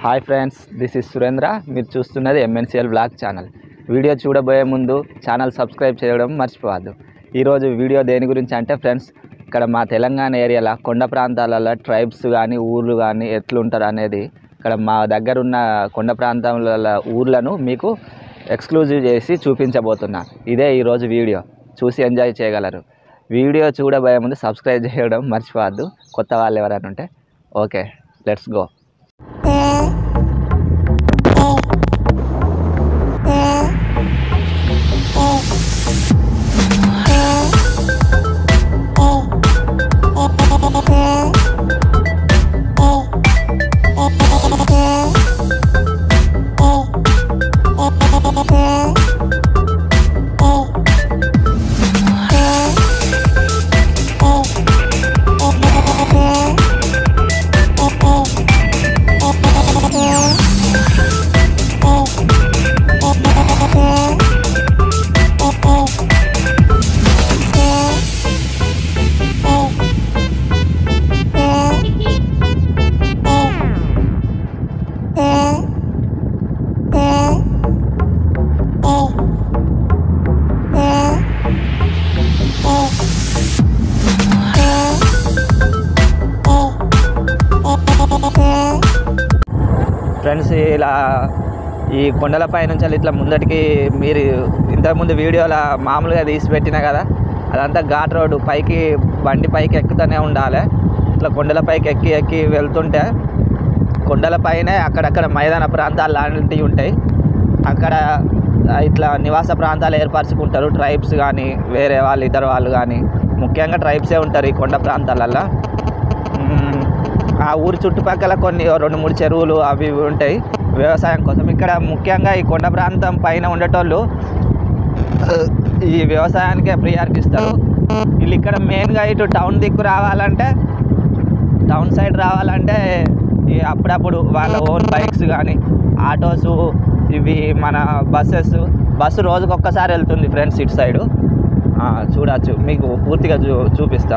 Hi friends this is Surendra మీరు చూస్తున్నది ఎంఎన్సిఎల్ blog channel video చూడబోయే ముందు ఛానల్ సబ్స్క్రైబ్ చేయడం మర్చిపోవద్దు ఈరోజు వీడియో దేని గురించి అంటే ఫ్రెండ్స్ ఇక్కడ మా తెలంగాణ ఏరియాలో కొండ ప్రాంతాలలో ట్రైబ్స్ కానీ ఊర్లు కానీ ఎట్లుంటారు అనేది ఇక్కడ మా దగ్గర ఉన్న కొండ ప్రాంతాల ఊర్లను మీకు ఎక్స్క్లూజివ్ చేసి చూపించబోతున్నా ఇదే ఈరోజు వీడియో చూసి ఎంజాయ్ చేయగలరు వీడియో చూడబోయే ముందు సబ్స్క్రైబ్ చేయడం మర్చిపోవద్దు కొత్త వాళ్ళు ఎవరైనా ఉంటే ఓకే లెట్స్ గో ఫ్రెండ్స్ ఇలా ఈ కొండలపై నుంచి ఇట్లా ముందటికి మీరు ఇంతకుముందు వీడియోలో మామూలుగా తీసి పెట్టినా కదా అదంతా ఘాట్ రోడ్డు పైకి బండి పైకి ఎక్కుతూనే ఉండాలి ఇట్లా కొండల పైకి ఎక్కి ఎక్కి వెళ్తుంటే కొండలపైనే అక్కడక్కడ మైదాన ప్రాంతాలు లాంటివి ఉంటాయి అక్కడ ఆ, ఇట్లా నివాస ప్రాంతాలు ఏర్పరచుకుంటారు ట్రైబ్స్ కానీ వేరే వాళ్ళు ఇతర వాళ్ళు కానీ ముఖ్యంగా ట్రైబ్సే ఉంటారు ఈ కొండ ప్రాంతాలల్లో మ్మ్. ఆ ఊరి చుట్టుపక్కల కొన్ని ఓ రెండు మూడు చెరువులు అవి ఇవి ఉంటాయి వ్యవసాయం కోసం ఇక్కడ ముఖ్యంగా ఈ కొండ ప్రాంతం పైన ఉండేటోళ్ళు ఆ, ఈ వ్యవసాయానికే ప్రియారిటీ ఇస్తారు వీళ్ళు ఇక్కడ మెయిన్గా ఇటు టౌన్ దిక్కు రావాలంటే టౌన్ సైడ్ రావాలంటే ఈ అప్పుడప్పుడు వాళ్ళ ఓన్ బైక్స్ కానీ ఆటోస్ ఇవి మన బస్సెస్ బస్సు రోజుకి ఒక్కసారి వెళ్తుంది ఫ్రెండ్స్ ఇటు సైడు ఆ, చూడొచ్చు మీకు పూర్తిగా చూ చూపిస్తా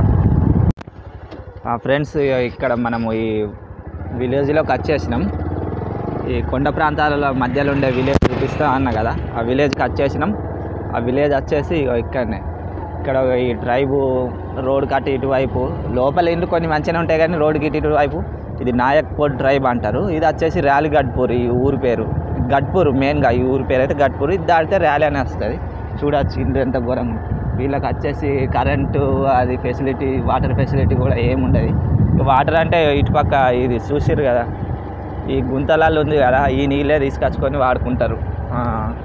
ఫ్రెండ్స్ ఇక్కడ మనము ఈ విలేజ్లోకి వచ్చేసినాం ఈ కొండ ప్రాంతాలలో మధ్యలో ఉండే విలేజ్ చూపిస్తా అన్న కదా ఆ విలేజ్కి వచ్చేసినాం ఆ విలేజ్ వచ్చేసి ఇగో ఇక్కడనే ఇక్కడ ఈ ట్రైబు రోడ్ కట్టి ఇటువైపు లోపల ఇల్లు కొన్ని మంచిగానే ఉంటాయి కానీ రోడ్కి ఇటు ఇటువైపు ఇది నాయక్పూర్ ట్రైబ్ అంటారు ఇది వచ్చేసి ర్యాలీ గడ్పూర్ ఈ ఊరి పేరు గడ్పూర్ మెయిన్గా ఈ ఊరి పేరు అయితే గడ్పూర్ ఇది దాటితే ర్యాలీ అని వస్తుంది చూడొచ్చు ఇంటి ఎంత ఘోరం వీళ్ళకి వచ్చేసి కరెంటు అది ఫెసిలిటీ వాటర్ ఫెసిలిటీ కూడా ఏముండదు ఇక వాటర్ అంటే ఇటుపక్క ఇది చూసిర్రు కదా ఈ గుంతలాలు ఉంది కదా ఈ నీళ్ళే తీసుకొచ్చుకొని వాడుకుంటారు ఆ,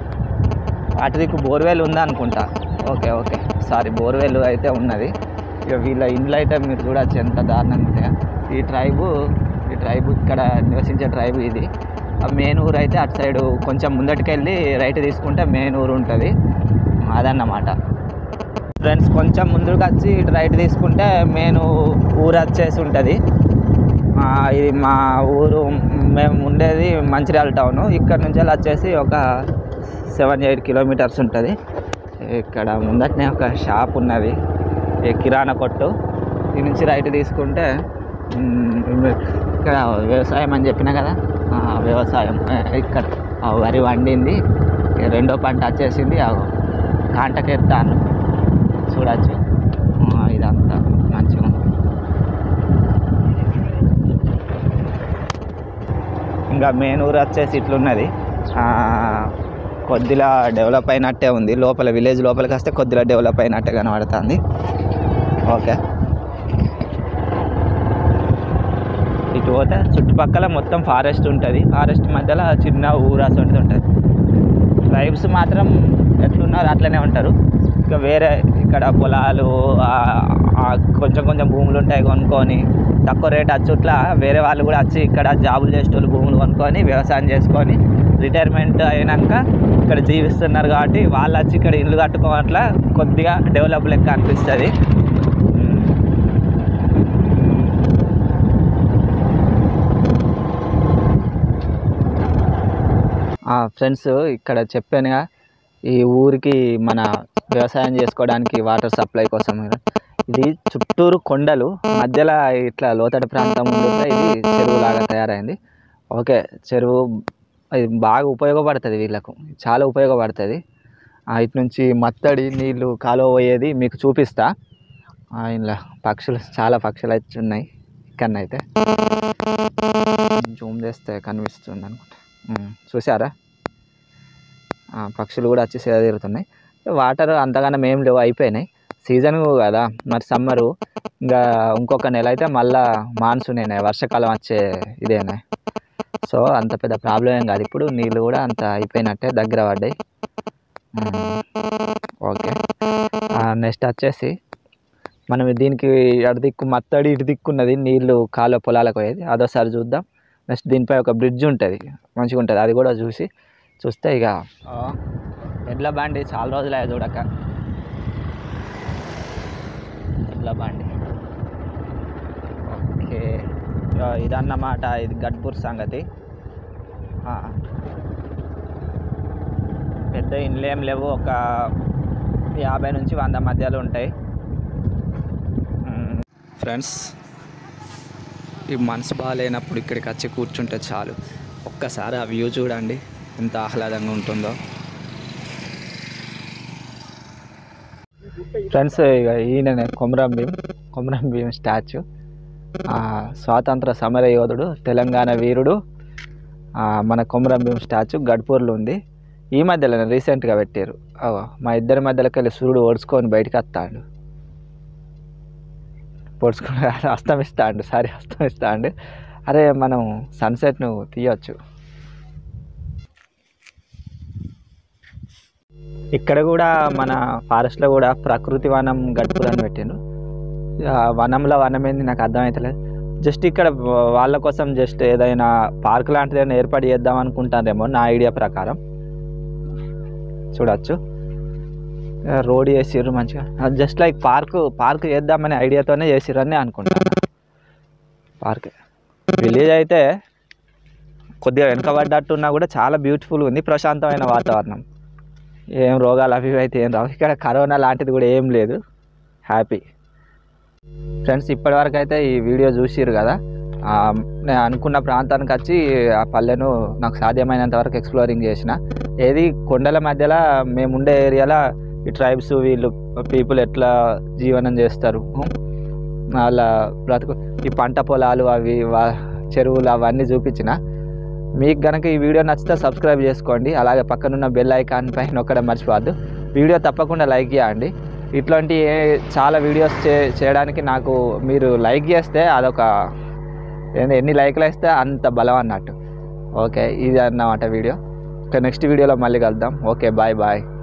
అటు దిక్కు బోర్వెల్ ఉందా అనుకుంటా ఓకే ఓకే సారీ బోర్వెల్ అయితే ఉన్నది ఇక వీళ్ళ ఇండ్లు అయితే మీరు చూడొచ్చు ఎంత దారుణంగా ఉంటాయో ఈ ట్రైబు ఈ ట్రైబు ఇక్కడ నివసించే ట్రైబు ఇది ఆ మెయిన్ ఊరు అయితే అటు సైడు కొంచెం ముందటికెళ్ళి రైట్ తీసుకుంటే మెయిన్ ఊరు ఉంటుంది అదన్నమాట ఫ్రెండ్స్ కొంచెం ముందుకు వచ్చి ఇటు రైట్ తీసుకుంటే మెయిన్ ఊరు వచ్చేసి ఉంటుంది ఆ, ఇది మా ఊరు మేము ఉండేది మంచిర్యాల టౌన్ ఇక్కడ నుంచి వెళ్ళి వచ్చేసి ఒక సెవెన్ ఎయిట్ కిలోమీటర్స్ ఉంటుంది ఇక్కడ ముందటనే ఒక షాప్ ఉన్నది ఈ కిరాణా కొట్టు ఈ నుంచి రైట్ తీసుకుంటే మ్, ఇక్కడ వ్యవసాయం అని చెప్పినా కదా ఆ, వ్యవసాయం ఆ, ఇక్కడ ఆ వరి వండింది ఇక రెండో పంట వచ్చేసింది ఆ కాంటకెత్తాను చూడచ్చు ఆ, ఇదంతా మంచిగా ఉంది. ఇంకా మెయిన్ ఊరు వచ్చేసి ఇట్లున్నది ఆ, కొద్దిలా డెవలప్ అయినట్టే ఉంది లోపల విలేజ్ లోపలికి వస్తే కొద్దిలా డెవలప్ అయినట్టే కనబడుతుంది ఓకే ఇటు పోతే చుట్టుపక్కల మొత్తం ఫారెస్ట్ ఉంటుంది ఫారెస్ట్ మధ్యలో చిన్న ఊరు అసలు ఉంటుంది ట్రైబ్స్ మాత్రం ఎట్లున్నారు అట్లనే ఉంటారు ఇక వేరే ఇక్కడ పొలాలు ఆ, ఆ కొంచెం కొంచెం భూములు ఉంటాయి కొనుక్కొని తక్కువ రేట్ అచ్చుట్లా వేరే వాళ్ళు కూడా వచ్చి ఇక్కడ జాబులు చేసేటోళ్ళు భూములు కొనుక్కొని వ్యవసాయం చేసుకొని రిటైర్మెంట్ అయినాక ఇక్కడ జీవిస్తున్నారు కాబట్టి వాళ్ళు వచ్చి ఇక్కడ ఇల్లు కట్టుకోవట్ల కొద్దిగా డెవలప్ లెక్క అనిపిస్తుంది ఫ్రెండ్స్ ఇక్కడ చెప్పానుగా ఈ ఊరికి మన వ్యవసాయం చేసుకోవడానికి వాటర్ సప్లై కోసం ఇది చుట్టూరు కొండలు మధ్యలో ఇట్లా లోతటి ప్రాంతం ఉంటుంటే ఇది చెరువులాగా తయారైంది ఓకే చెరువు అది బాగా ఉపయోగపడుతుంది వీళ్ళకు చాలా ఉపయోగపడుతుంది ఆ, ఇటు నుంచి మత్తడి నీళ్ళు కాలువ పోయేది మీకు చూపిస్తా ఆ, ఇలా పక్షులు చాలా పక్షులు అయితే ఉన్నాయి ఇక్కడనైతే జూమ్ చేస్తే కనిపిస్తుంది అనుకుంటా ఉమ్, చూసారా ఆ, పక్షులు కూడా వచ్చి సేద తీరుతున్నాయి వాటర్ అంతగానం ఏం లేవు అయిపోయినాయి సీజన్ కదా మరి సమ్మరు ఇంకా ఇంకొక నెల అయితే మళ్ళా మాన్సూనేనే వర్షాకాలం వచ్చే ఇదేనే సో అంత పెద్ద ప్రాబ్లం ఏం కాదు ఇప్పుడు నీళ్ళు కూడా అంత అయిపోయినట్టే దగ్గర పడ్డాయి ఉమ్, ఓకే నెక్స్ట్ వచ్చేసి మనం దీనికి అటు దిక్కు మత్తడి ఇటు దిక్కున్నది నీళ్ళు కాలువ పొలాలకు పోయేది అదోసారి చూద్దాం నెక్స్ట్ దీనిపై ఒక బ్రిడ్జ్ ఉంటుంది మంచిగా ఉంటుంది అది కూడా చూసి చూస్తే ఇక ఆ, ఎడ్ల బండి చాలా రోజులు అయ్యా చూడక ఎడ్ల బండి ఓకే ఇక ఇదన్నమాట ఇది గడ్పూర్ సంగతి ఆ. పెద్ద ఇండ్లు ఏం లేవు ఒక యాభై నుంచి వంద మధ్యలో ఉంటాయి ఫ్రెండ్స్ ఈ మనసు బాగాలేనప్పుడు ఇక్కడికి వచ్చి కూర్చుంటే చాలు ఒక్కసారి ఆ వ్యూ చూడండి ఎంత ఆహ్లాదంగా ఉంటుందో ఫ్రెండ్స్ ఇక ఈయననే కొమరం భీం కొమరం భీం స్టాచ్యూ ఆ, స్వాతంత్ర సమర యోధుడు తెలంగాణ వీరుడు ఆ, మన కొమరం భీం స్టాచ్యూ గడ్పూర్లో ఉంది ఈ మధ్యలో రీసెంట్గా పెట్టారు అగో, మా ఇద్దరి మధ్యలోకి వెళ్ళి సూర్యుడు ఓడ్చుకొని బయటికి వస్తాడు పొడుచుకుని అస్తమిస్తాడు సారీ అస్తమిస్తాడు అరే మనం సన్సెట్ను తీయొచ్చు ఇక్కడ కూడా మన ఫారెస్ట్లో కూడా ప్రకృతి వనం గడ్పూర్ అని పెట్టిండు ఆ వనంలో వనం ఏంది నాకు అర్థమవుతలేదు జస్ట్ ఇక్కడ వాళ్ళ కోసం జస్ట్ ఏదైనా పార్క్ లాంటిది ఏదైనా ఏర్పాటు చేద్దాం అనుకుంటారేమో నా ఐడియా ప్రకారం చూడొచ్చు రోడ్ వేసిర్రు మంచిగా జస్ట్ లైక్ పార్క్ పార్క్ చేద్దామనే ఐడియాతోనే చేసిర్రు అని అనుకుంటాను పార్క్ విలేజ్ అయితే కొద్దిగా వెనకబడ్డట్టున్నా కూడా చాలా బ్యూటిఫుల్ ఉంది ప్రశాంతమైన వాతావరణం ఏం రోగాలు అవి ఇవి అయితే ఏం రావు ఇక్కడ కరోనా లాంటిది కూడా ఏం లేదు హ్యాపీ ఫ్రెండ్స్ ఇప్పటివరకు అయితే ఈ వీడియో చూసిర్రు కదా ఆ, నేను అనుకున్న ప్రాంతానికి వచ్చి ఆ పల్లెను నాకు సాధ్యమైనంత వరకు ఎక్స్ప్లోరింగ్ చేసిన ఏది కొండల మధ్యలో మేము ఉండే ఏరియాలో ఈ ట్రైబ్స్ వీళ్ళు పీపుల్ ఎట్లా జీవనం చేస్తారు ఉం? వాళ్ళ బ్రతుకు ఈ పంట పొలాలు అవి వా- చెరువులు అవన్నీ చూపించిన మీకు కనుక ఈ వీడియో నచ్చితే సబ్స్క్రైబ్ చేసుకోండి అలాగే పక్కనున్న బెల్ ఐకాన్ పైన నొక్కడం మర్చిపోవద్దు వీడియో తప్పకుండా లైక్ చేయండి ఇట్లాంటి ఏ- చాలా వీడియోస్ చే చేయడానికి నాకు మీరు లైక్ చేస్తే అదొక ఏంది ఎన్ని లైక్లు వేస్తే అంత బలం అన్నట్టు ఓకే ఇది అన్నమాట వీడియో ఓకే నెక్స్ట్ వీడియోలో మళ్ళీ కలుద్దాం ఓకే బాయ్ బాయ్